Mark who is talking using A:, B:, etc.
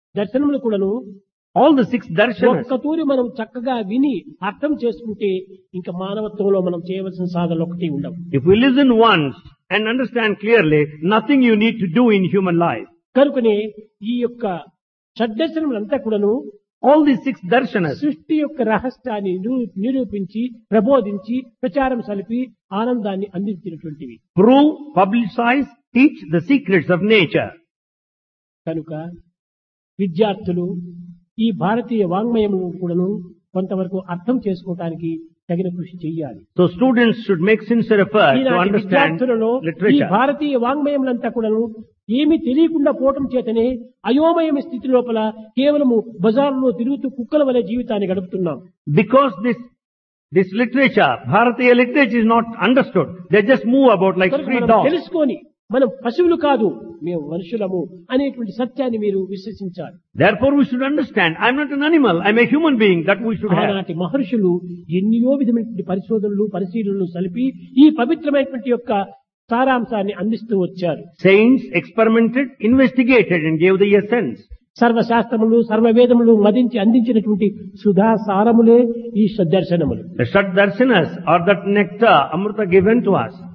A: దర్శనములు కూడాను
B: All the six darshanas.
A: ఒక్క తూరి మనం చక్కగా విని అర్థం చేసుకుంటే ఇంకా మానవత్వంలో మనం చేయవలసిన సాధనలు ఒకటి ఉండవు
B: If we listen once and understand clearly, nothing you need to do in human life.
A: కనుకనే ఈ యొక్క షడ్దర్శనములంతా కూడాను
B: All these six darshanas
A: సృష్టి యొక్క రహస్యాన్ని నిరూ- నిరూపించి ప్రబోధించి ప్రచారం సలిపి ఆనందాన్ని అందించినటువంటివి
B: prove, publicize, teach the secrets of nature.
A: కనుక విద్యార్థులు ఈ భారతీయ వాంగ్మయమును కూడాను కొంతవరకు అర్థం చేసుకోవటానికి తగిన కృషి చెయ్యాలి
B: So students should make sincere effort to
A: ఈనాటి
B: understand
A: విద్యార్థులలో ఈ
B: literature.
A: భారతీయ వాంగ్మయములంతా కూడాను ఏమీ తెలియకుండా పోవటం చేతనే అయోమయం స్థితి లోపల కేవలము బజార్లో తిరుగుతూ కుక్కల వలె జీవితాన్ని గడుపుతున్నాం
B: Because this, this literature, Bharatiya literature is not understood. They just move about like
A: కనుక
B: street
A: మనం
B: dogs.
A: తెలుసుకొని మనం పశువులు కాదు మేము మనుషులము అనేటువంటి సత్యాన్ని మీరు విశ్వసించాలి
B: Therefore we should understand, I'm not an animal, I'm a human being, that we should have.
A: ఆనాటి మహర్షులు ఎన్నో విధమైనటువంటి పరిశోధనలు పరిశీలనలు సలిపి ఈ పవిత్రమైనటువంటి యొక్క సారాంశాన్ని అందిస్తూ వచ్చారు
B: Saints experimented, investigated and gave the essence.
A: సర్వశాస్త్రములు సర్వవేదములు మదించి అందించినటువంటి సుధా సారములే ఈ సద్దర్శనములు
B: The Shad Darshanas are that nectar, Amrita given to us.